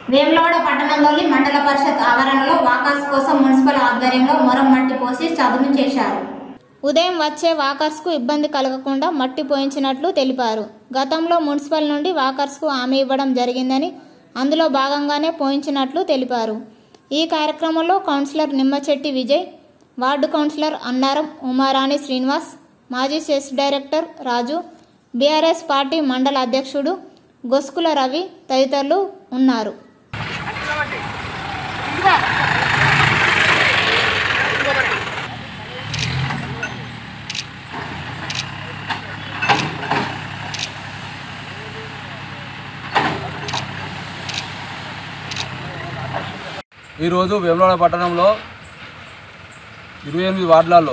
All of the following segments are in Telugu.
వేములవాడ పట్టణంలోని మండల పరిషత్ ఆవరణలో వాకర్స్ కోసం మున్సిపల్ ఆధ్వర్యంలో మొరం మట్టి పోసి చదును చేశారు ఉదయం వచ్చే వాకర్స్కు ఇబ్బంది కలగకుండా మట్టి పోయించినట్లు తెలిపారు గతంలో మున్సిపల్ నుండి వాకర్స్కు హామీ ఇవ్వడం జరిగిందని అందులో భాగంగానే పోయించినట్లు తెలిపారు ఈ కార్యక్రమంలో councillor Nimmachetti Vijay ward councillor Annaram Umarani Srinivas మాజీ cess director Raju BRS party మండల అధ్యక్షుడు గొస్కుల రవి తదితరులు ఉన్నారు ఈరోజు వేములవాడ పట్టణంలో ఇరవై ఎనిమిది వార్డులలో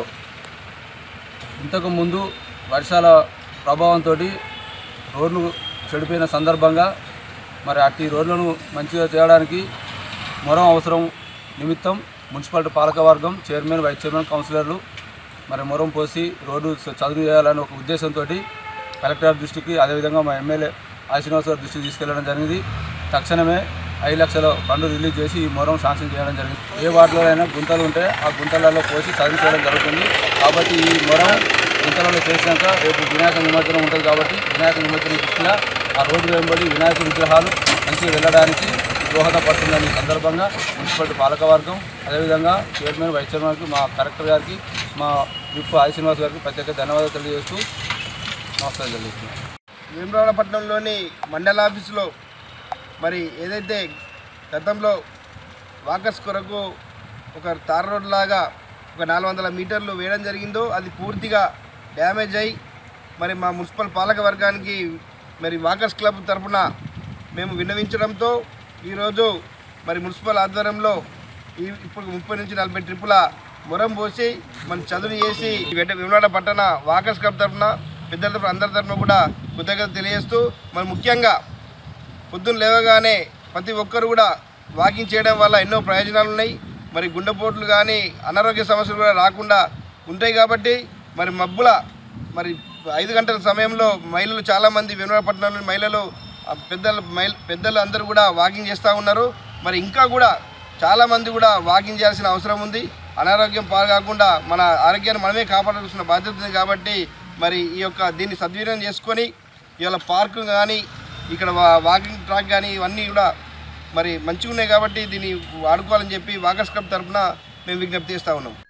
ఇంతకు ముందు వర్షాల ప్రభావంతో రోడ్లు చెడిపోయిన సందర్భంగా మరి అట్టి రోడ్లను మంచిగా చేయడానికి మొరం అవసరం నిమిత్తం మున్సిపాలిటీ పాలకవర్గం చైర్మన్ వైస్ చైర్మన్ కౌన్సిలర్లు మరి మొరం పోసి రోడ్డు చదువు చేయాలని ఒక ఉద్దేశంతో కలెక్టర్ దృష్టికి అదేవిధంగా మా ఎమ్మెల్యే ఆశ్రీనివాస్ గారి దృష్టికి తీసుకెళ్లడం జరిగింది తక్షణమే ఐదు లక్షల ఫండ్ రిలీజ్ చేసి ఈ మొరం శాంక్షన్ చేయడం జరిగింది ఏ వార్డులో అయినా గుంతలు ఉంటే ఆ గుంతలలో పోసి చదువు చేయడం జరుగుతుంది కాబట్టి ఈ మొరం గుంతలలో చేసినాక రేపు వినాయక నిమజ్జనం ఉంటుంది కాబట్టి వినాయక నిమజ్జనం దృష్ట్యా ఆ రోడ్డు వెంబడి వినాయక విగ్రహాలు మంచిగా వెళ్ళడానికి దోహదపడుతుందని ఈ సందర్భంగా మున్సిపాలిటీ పాలకవర్గం అదేవిధంగా చైర్మన్ వైస్ చైర్మన్కి మా కలెక్టర్ గారికి మా విప్ ఆది శ్రీనివాస్ గారికి ప్రత్యేక ధన్యవాదాలు తెలియజేస్తూ నమస్కారం తెలియజేస్తున్నాను వేమరాడపట్నంలోని మండల ఆఫీసులో మరి ఏదైతే గతంలో వాకర్స్ కొరకు ఒక తార్ రోడ్ లాగా ఒక నాలుగు వందల మీటర్లు వేయడం జరిగిందో అది పూర్తిగా డ్యామేజ్ అయి మరి మా మున్సిపల్ పాలక వర్గానికి మరి వాకర్స్ క్లబ్ తరఫున మేము విన్నవించడంతో ఈరోజు మరి మున్సిపల్ ఆధ్వర్యంలో ఈ ఇప్పుడు ముప్పై నుంచి నలభై ట్రిప్పుల మొరం పోసి మన చదువు చేసి వెంట విమలాడ పట్టణ వాకర్స్ క్లబ్ తరఫున పెద్దల తరఫున అందరి తరఫున కూడా కృతజ్ఞత తెలియజేస్తూ మరి ముఖ్యంగా పొద్దున్న లేవగానే ప్రతి ఒక్కరు కూడా వాకింగ్ చేయడం వల్ల ఎన్నో ప్రయోజనాలు ఉన్నాయి మరి గుండెపోట్లు కానీ అనారోగ్య సమస్యలు కూడా రాకుండా ఉంటాయి కాబట్టి మరి మబ్బుల మరి ఐదు గంటల సమయంలో మహిళలు చాలామంది వినోదపట్నంలోని మహిళలు ఆ పెద్దలు మహిళ పెద్దలు అందరూ కూడా వాకింగ్ చేస్తూ ఉన్నారు మరి ఇంకా కూడా చాలామంది కూడా వాకింగ్ చేయాల్సిన అవసరం ఉంది అనారోగ్యం పాల్గొకుండా మన ఆరోగ్యాన్ని మనమే కాపాడాల్సిన బాధ్యత ఉంది కాబట్టి మరి ఈ యొక్క దీన్ని సద్వినియోగం చేసుకొని ఇవాళ పార్కు కానీ ఇక్కడ వా- వాకింగ్ ట్రాక్ కానీ ఇవన్నీ కూడా మరి మంచిగా ఉన్నాయి కాబట్టి దీన్ని వాడుకోవాలని చెప్పి వాకర్స్ క్లబ్ తరఫున మేము విజ్ఞప్తి చేస్తూ ఉన్నాం